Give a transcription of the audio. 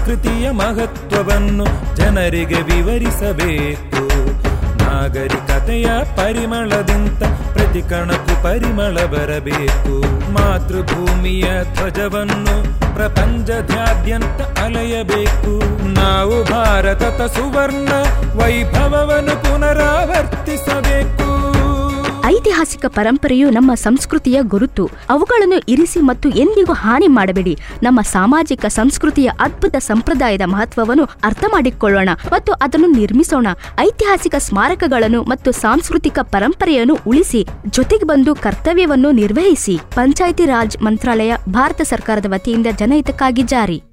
ಸಂಸ್ಕೃತಿಯ ಮಹತ್ವವನ್ನು ಜನರಿಗೆ ವಿವರಿಸಬೇಕು ನಾಗರಿಕತೆಯ ಪರಿಮಳದಿಂತ ಪ್ರತಿ ಕಣಕ್ಕೂ ಪರಿಮಳ ಬರಬೇಕು ಮಾತೃಭೂಮಿಯ ಧ್ವಜವನ್ನು ಪ್ರಪಂಚದಾದ್ಯಂತ ಅಲೆಯಬೇಕು ನಾವು ಭಾರತದ ಸುವರ್ಣ ವೈಭವವನ್ನು ಪುನರಾವರ್ತಿಸಬೇಕು ಐತಿಹಾಸಿಕ ಪರಂಪರೆಯು ನಮ್ಮ ಸಂಸ್ಕೃತಿಯ ಗುರುತು ಅವುಗಳನ್ನು ಇರಿಸಿ ಮತ್ತು ಎಂದಿಗೂ ಹಾನಿ ಮಾಡಬೇಡಿ ನಮ್ಮ ಸಾಮಾಜಿಕ ಸಂಸ್ಕೃತಿಯ ಅದ್ಭುತ ಸಂಪ್ರದಾಯದ ಮಹತ್ವವನ್ನು ಅರ್ಥ ಮಾಡಿಕೊಳ್ಳೋಣ ಮತ್ತು ಅದನ್ನು ನಿರ್ಮಿಸೋಣ ಐತಿಹಾಸಿಕ ಸ್ಮಾರಕಗಳನ್ನು ಮತ್ತು ಸಾಂಸ್ಕೃತಿಕ ಪರಂಪರೆಯನ್ನು ಉಳಿಸಿ ಜೊತೆಗೆ ಬಂದು ಕರ್ತವ್ಯವನ್ನು ನಿರ್ವಹಿಸಿ ಪಂಚಾಯಿತಿ ರಾಜ್ ಮಂತ್ರಾಲಯ ಭಾರತ ಸರ್ಕಾರದ ವತಿಯಿಂದ ಜನಹಿತಕ್ಕಾಗಿ ಜಾರಿ